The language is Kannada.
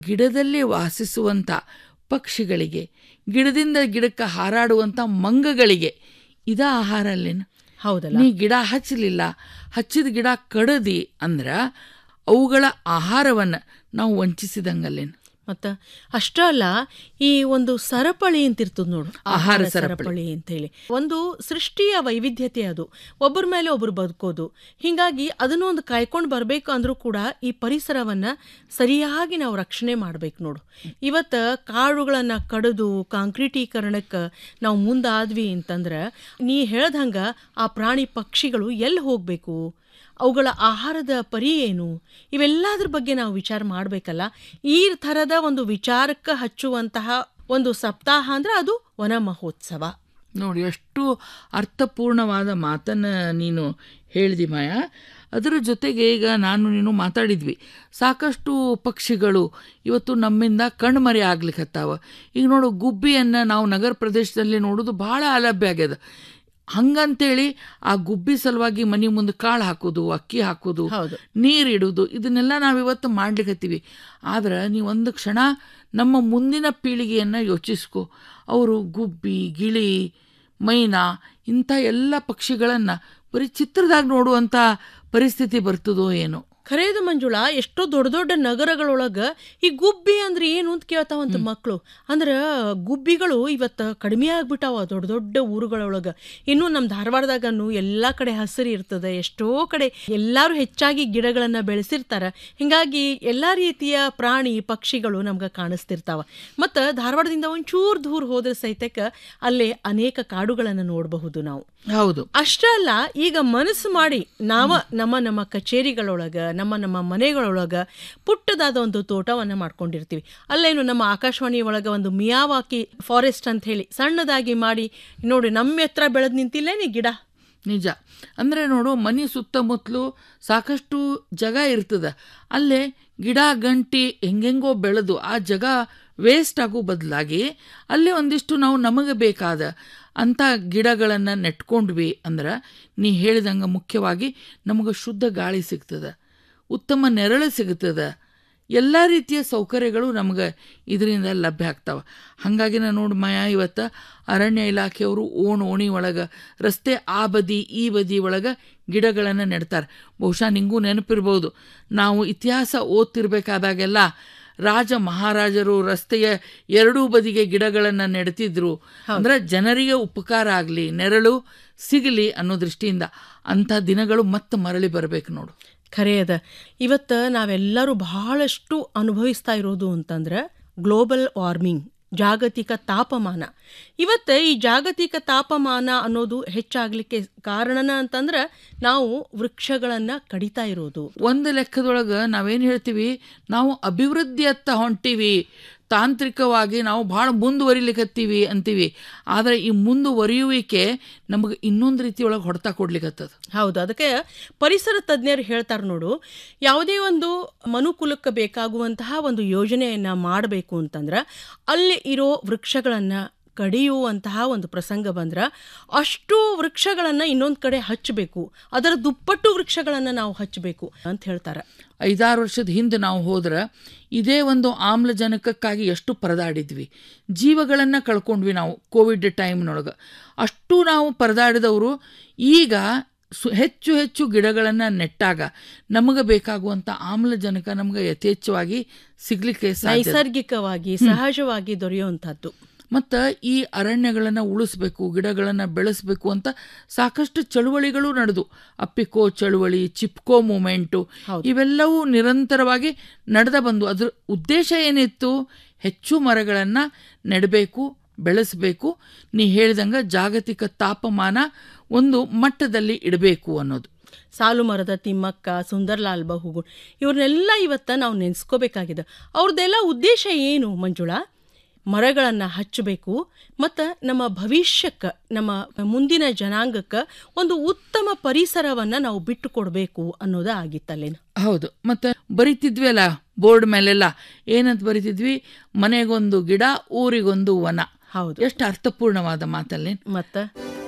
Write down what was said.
ಗಿಡದಲ್ಲಿ ವಾಸಿಸುವಂಥ ಪಕ್ಷಿಗಳಿಗೆ ಗಿಡದಿಂದ ಗಿಡಕ್ಕೆ ಹಾರಾಡುವಂಥ ಮಂಗಗಳಿಗೆ ಇದ ಆಹಾರ ಅಲ್ಲೇನು ಹೌದಲ್ಲ ನೀ ಗಿಡ ಹಚ್ಚಲಿಲ್ಲ ಹಚ್ಚಿದ ಗಿಡ ಕಡದಿ ಅಂದ್ರ ಅವುಗಳ ಆಹಾರವನ್ನ ನಾವು ವಂಚಿಸಿದಂಗಲ್ಲೇನು ಮತ್ತ ಅಷ್ಟ ಅಲ್ಲ ಈ ಒಂದು ಸರಪಳಿ ಅಂತ ಇರ್ತದ ನೋಡು ಆಹಾರ ಸರಪಳಿ ಅಂತ ಹೇಳಿ ಒಂದು ಸೃಷ್ಟಿಯ ವೈವಿಧ್ಯತೆ ಅದು ಒಬ್ಬರ ಮೇಲೆ ಒಬ್ರು ಬದುಕೋದು ಹಿಂಗಾಗಿ ಅದನ್ನು ಒಂದು ಕಾಯ್ಕೊಂಡು ಬರ್ಬೇಕು ಅಂದ್ರೂ ಕೂಡ ಈ ಪರಿಸರವನ್ನ ಸರಿಯಾಗಿ ನಾವು ರಕ್ಷಣೆ ಮಾಡ್ಬೇಕು ನೋಡು ಇವತ್ತ ಕಾಡುಗಳನ್ನ ಕಡಿದು ಕಾಂಕ್ರೀಟೀಕರಣಕ್ಕೆ ನಾವು ಮುಂದಾದ್ವಿ ಅಂತಂದ್ರ ನೀ ಹೇಳ್ದಂಗ ಆ ಪ್ರಾಣಿ ಪಕ್ಷಿಗಳು ಎಲ್ಲಿ ಹೋಗ್ಬೇಕು ಅವುಗಳ ಆಹಾರದ ಪರಿ ಏನು ಇವೆಲ್ಲದ್ರ ಬಗ್ಗೆ ನಾವು ವಿಚಾರ ಮಾಡಬೇಕಲ್ಲ ಈ ಥರದ ಒಂದು ವಿಚಾರಕ್ಕೆ ಹಚ್ಚುವಂತಹ ಒಂದು ಸಪ್ತಾಹ ಅಂದ್ರೆ ಅದು ವನ ಮಹೋತ್ಸವ ನೋಡಿ ಎಷ್ಟು ಅರ್ಥಪೂರ್ಣವಾದ ಮಾತನ್ನ ನೀನು ಹೇಳಿದಿ ಮಾಯ ಅದರ ಜೊತೆಗೆ ಈಗ ನಾನು ನೀನು ಮಾತಾಡಿದ್ವಿ ಸಾಕಷ್ಟು ಪಕ್ಷಿಗಳು ಇವತ್ತು ನಮ್ಮಿಂದ ಕಣ್ಮರೆ ಆಗ್ಲಿಕ್ಕತ್ತಾವ ಈಗ ನೋಡು ಗುಬ್ಬಿಯನ್ನು ನಾವು ನಗರ ಪ್ರದೇಶದಲ್ಲಿ ನೋಡೋದು ಭಾಳ ಅಲಭ್ಯ ಆಗ್ಯದ ಹಂಗಂತೇಳಿ ಆ ಗುಬ್ಬಿ ಸಲುವಾಗಿ ಮನೆ ಮುಂದೆ ಕಾಳು ಹಾಕೋದು ಅಕ್ಕಿ ಹಾಕೋದು ಹೌದು. ನೀರಿಡೋದು ಇದನ್ನೆಲ್ಲ ನಾವಿವತ್ತು ಮಾಡ್ಲಿಕತ್ತೀವಿ ಆದ್ರೆ ನೀವು ಒಂದು ಕ್ಷಣ ನಮ್ಮ ಮುಂದಿನ ಪೀಳಿಗೆಯನ್ನು ಯೋಚಿಸ್ಕೊ ಅವರು ಗುಬ್ಬಿ ಗಿಳಿ ಮೈನಾ ಇಂಥ ಎಲ್ಲ ಪಕ್ಷಿಗಳನ್ನು ಬರೀ ಚಿತ್ರದಾಗ ನೋಡುವಂಥ ಪರಿಸ್ಥಿತಿ ಬರ್ತದೋ ಏನೋ ಖರೇದು ಮಂಜುಳಾ ಎಷ್ಟೋ ದೊಡ್ಡ ದೊಡ್ಡ ನಗರಗಳೊಳಗ ಈ ಗುಬ್ಬಿ ಅಂದ್ರೆ ಏನು ಅಂತ ಕೇಳ್ತಾವಂತ ಮಕ್ಕಳು ಅಂದ್ರ ಗುಬ್ಬಿಗಳು ಇವತ್ತ ಕಡಿಮೆ ಆಗ್ಬಿಟ್ಟಾವ ದೊಡ್ಡ ದೊಡ್ಡ ಊರುಗಳೊಳಗ ಇನ್ನು ನಮ್ಮ ಧಾರವಾಡದಾಗನು ಎಲ್ಲಾ ಕಡೆ ಹಸಿರು ಇರ್ತದೆ ಎಷ್ಟೋ ಕಡೆ ಎಲ್ಲಾರು ಹೆಚ್ಚಾಗಿ ಗಿಡಗಳನ್ನ ಬೆಳೆಸಿರ್ತಾರ ಹಿಂಗಾಗಿ ಎಲ್ಲಾ ರೀತಿಯ ಪ್ರಾಣಿ ಪಕ್ಷಿಗಳು ನಮ್ಗ ಕಾಣಿಸ್ತಿರ್ತಾವ ಮತ್ತ ಧಾರವಾಡದಿಂದ ಒಂಚೂರು ದೂರ ಹೋದ್ರೆ ಸಹಿತಕ್ಕ ಅಲ್ಲೇ ಅನೇಕ ಕಾಡುಗಳನ್ನ ನೋಡಬಹುದು ನಾವು ಹೌದು ಅಷ್ಟೇ ಅಲ್ಲ ಈಗ ಮನಸ್ಸು ಮಾಡಿ ನಾವ ನಮ್ಮ ನಮ್ಮ ಕಚೇರಿಗಳೊಳಗ ನಮ್ಮ ನಮ್ಮ ಮನೆಗಳೊಳಗ ಪುಟ್ಟದಾದ ಒಂದು ತೋಟವನ್ನ ಮಾಡ್ಕೊಂಡಿರ್ತೀವಿ ಅಲ್ಲೇನು ನಮ್ಮ ಆಕಾಶವಾಣಿ ಒಳಗ ಒಂದು ಮಿಯಾವಾಕಿ ಫಾರೆಸ್ಟ್ ಅಂತ ಹೇಳಿ ಸಣ್ಣದಾಗಿ ಮಾಡಿ ನೋಡಿ ನಮ್ಮ ಹತ್ರ ಬೆಳೆದ್ ನಿಂತಿಲ್ಲೇನಿ ಗಿಡ ನಿಜ ಅಂದರೆ ನೋಡು ಮನೆ ಸುತ್ತಮುತ್ತಲು ಸಾಕಷ್ಟು ಜಾಗ ಇರ್ತದೆ ಅಲ್ಲೇ ಗಿಡ ಗಂಟಿ ಹೆಂಗೆಂಗೋ ಬೆಳೆದು ಆ ಜಾಗ ವೇಸ್ಟ್ ಆಗೋ ಬದಲಾಗಿ ಅಲ್ಲೇ ಒಂದಿಷ್ಟು ನಾವು ನಮಗೆ ಬೇಕಾದ ಅಂಥ ಗಿಡಗಳನ್ನು ನೆಟ್ಕೊಂಡ್ವಿ ಅಂದ್ರೆ ನೀ ಹೇಳಿದಂಗೆ ಮುಖ್ಯವಾಗಿ ನಮಗೆ ಶುದ್ಧ ಗಾಳಿ ಸಿಗ್ತದೆ ಉತ್ತಮ ನೆರಳು ಸಿಗ್ತದೆ ಎಲ್ಲ ರೀತಿಯ ಸೌಕರ್ಯಗಳು ನಮಗೆ ಇದರಿಂದ ಲಭ್ಯ ಆಗ್ತಾವೆ ಹಾಗಾಗಿ ನಾನು ನೋಡಿ ಮಾಯಾ ಇವತ್ತು ಅರಣ್ಯ ಇಲಾಖೆಯವರು ಓಣ್ ಓಣಿ ಒಳಗೆ ರಸ್ತೆ ಆ ಬದಿ ಈ ಬದಿ ಒಳಗೆ ಗಿಡಗಳನ್ನು ನೆಡ್ತಾರೆ ಬಹುಶಃ ನಿಂಗೂ ನೆನಪಿರ್ಬೋದು ನಾವು ಇತಿಹಾಸ ಓದ್ತಿರ್ಬೇಕಾದಾಗೆಲ್ಲ ರಾಜ ಮಹಾರಾಜರು ರಸ್ತೆಯ ಎರಡೂ ಬದಿಗೆ ಗಿಡಗಳನ್ನು ನೆಡ್ತಿದ್ರು ಅಂದ್ರೆ ಜನರಿಗೆ ಉಪಕಾರ ಆಗಲಿ ನೆರಳು ಸಿಗಲಿ ಅನ್ನೋ ದೃಷ್ಟಿಯಿಂದ ಅಂಥ ದಿನಗಳು ಮತ್ತೆ ಮರಳಿ ಬರಬೇಕು ನೋಡು ಖರೆ ಅದ ಇವತ್ತು ನಾವೆಲ್ಲರೂ ಬಹಳಷ್ಟು ಅನುಭವಿಸ್ತಾ ಇರೋದು ಅಂತಂದ್ರೆ ಗ್ಲೋಬಲ್ ವಾರ್ಮಿಂಗ್ ಜಾಗತಿಕ ತಾಪಮಾನ ಇವತ್ತು ಈ ಜಾಗತಿಕ ತಾಪಮಾನ ಅನ್ನೋದು ಹೆಚ್ಚಾಗ್ಲಿಕ್ಕೆ ಕಾರಣನ ಅಂತಂದ್ರೆ ನಾವು ವೃಕ್ಷಗಳನ್ನ ಕಡಿತಾ ಇರೋದು ಒಂದು ಲೆಕ್ಕದೊಳಗೆ ನಾವೇನು ಹೇಳ್ತೀವಿ ನಾವು ಅಭಿವೃದ್ಧಿಯತ್ತ ಹೊಂಟೀವಿ ತಾಂತ್ರಿಕವಾಗಿ ನಾವು ಭಾಳ ಮುಂದುವರಿಲಿಕತ್ತೀವಿ ಅಂತೀವಿ ಆದರೆ ಈ ಮುಂದುವರಿಯುವಿಕೆ ನಮಗೆ ಇನ್ನೊಂದು ರೀತಿಯೊಳಗೆ ಹೊಡೆತ ಕೊಡ್ಲಿಕತ್ತದ ಹೌದು ಅದಕ್ಕೆ ಪರಿಸರ ತಜ್ಞರು ಹೇಳ್ತಾರೆ ನೋಡು ಯಾವುದೇ ಒಂದು ಮನುಕುಲಕ್ಕೆ ಬೇಕಾಗುವಂತಹ ಒಂದು ಯೋಜನೆಯನ್ನ ಮಾಡಬೇಕು ಅಂತಂದ್ರೆ ಅಲ್ಲಿ ಇರೋ ವೃಕ್ಷಗಳನ್ನ ಕಡಿಯುವಂತಹ ಒಂದು ಪ್ರಸಂಗ ಬಂದ್ರ ಅಷ್ಟು ವೃಕ್ಷಗಳನ್ನ ಇನ್ನೊಂದು ಕಡೆ ಹಚ್ಚಬೇಕು ಅದರ ದುಪ್ಪಟ್ಟು ವೃಕ್ಷಗಳನ್ನ ನಾವು ಹಚ್ಚಬೇಕು ಅಂತ ಹೇಳ್ತಾರೆ ಐದಾರು ವರ್ಷದ ಹಿಂದೆ ನಾವು ಹೋದ್ರೆ ಇದೇ ಒಂದು ಆಮ್ಲಜನಕಕ್ಕಾಗಿ ಎಷ್ಟು ಪರದಾಡಿದ್ವಿ ಜೀವಗಳನ್ನು ಕಳ್ಕೊಂಡ್ವಿ ನಾವು ಕೋವಿಡ್ ಟೈಮ್ನೊಳಗೆ ಅಷ್ಟು ನಾವು ಪರದಾಡಿದವರು ಈಗ ಸು ಹೆಚ್ಚು ಹೆಚ್ಚು ಗಿಡಗಳನ್ನು ನೆಟ್ಟಾಗ ನಮಗೆ ಬೇಕಾಗುವಂಥ ಆಮ್ಲಜನಕ ನಮಗೆ ಯಥೇಚ್ಛವಾಗಿ ಸಿಗ್ಲಿಕ್ಕೆ ಸಾಧ್ಯ ನೈಸರ್ಗಿಕವಾಗಿ ಸಹಜವಾಗಿ ದೊರೆಯುವಂತಹದ್ದು ಮತ್ತು ಈ ಅರಣ್ಯಗಳನ್ನು ಉಳಿಸ್ಬೇಕು ಗಿಡಗಳನ್ನು ಬೆಳೆಸಬೇಕು ಅಂತ ಸಾಕಷ್ಟು ಚಳುವಳಿಗಳು ನಡೆದು ಅಪ್ಪಿಕೋ ಚಳುವಳಿ ಚಿಪ್ಕೋ ಮೂಮೆಂಟು ಇವೆಲ್ಲವೂ ನಿರಂತರವಾಗಿ ನಡೆದ ಬಂದು ಅದ್ರ ಉದ್ದೇಶ ಏನಿತ್ತು ಹೆಚ್ಚು ಮರಗಳನ್ನು ನೆಡಬೇಕು ಬೆಳೆಸಬೇಕು ನೀ ಹೇಳ್ದಂಗೆ ಜಾಗತಿಕ ತಾಪಮಾನ ಒಂದು ಮಟ್ಟದಲ್ಲಿ ಇಡಬೇಕು ಅನ್ನೋದು ಸಾಲು ಮರದ ತಿಮ್ಮಕ್ಕ ಸುಂದರ್ಲಾಲ್ ಬಹುಗುಣ್ ಇವ್ರನ್ನೆಲ್ಲ ಇವತ್ತ ನಾವು ನೆನೆಸ್ಕೋಬೇಕಾಗಿದೆ ಅವ್ರದ್ದೆಲ್ಲ ಉದ್ದೇಶ ಏನು ಮಂಜುಳಾ ಮರಗಳನ್ನು ಹಚ್ಚಬೇಕು ಮತ್ತು ನಮ್ಮ ಭವಿಷ್ಯಕ್ಕೆ ನಮ್ಮ ಮುಂದಿನ ಜನಾಂಗಕ್ಕೆ ಒಂದು ಉತ್ತಮ ಪರಿಸರವನ್ನು ನಾವು ಬಿಟ್ಟು ಕೊಡಬೇಕು ಅನ್ನೋದೇ ಆಗಿತ್ತಲ್ಲೇನು ಹೌದು ಮತ್ತು ಬರಿತಿದ್ವಿ ಅಲ್ಲ ಬೋರ್ಡ್ ಮೇಲೆಲ್ಲ ಏನಂತ ಬರಿತಿದ್ವಿ ಮನೆಗೊಂದು ಗಿಡ ಊರಿಗೊಂದು ವನ ಹೌದು ಎಷ್ಟು ಅರ್ಥಪೂರ್ಣವಾದ ಮಾತಲ್ಲಿ ಮತ್ತು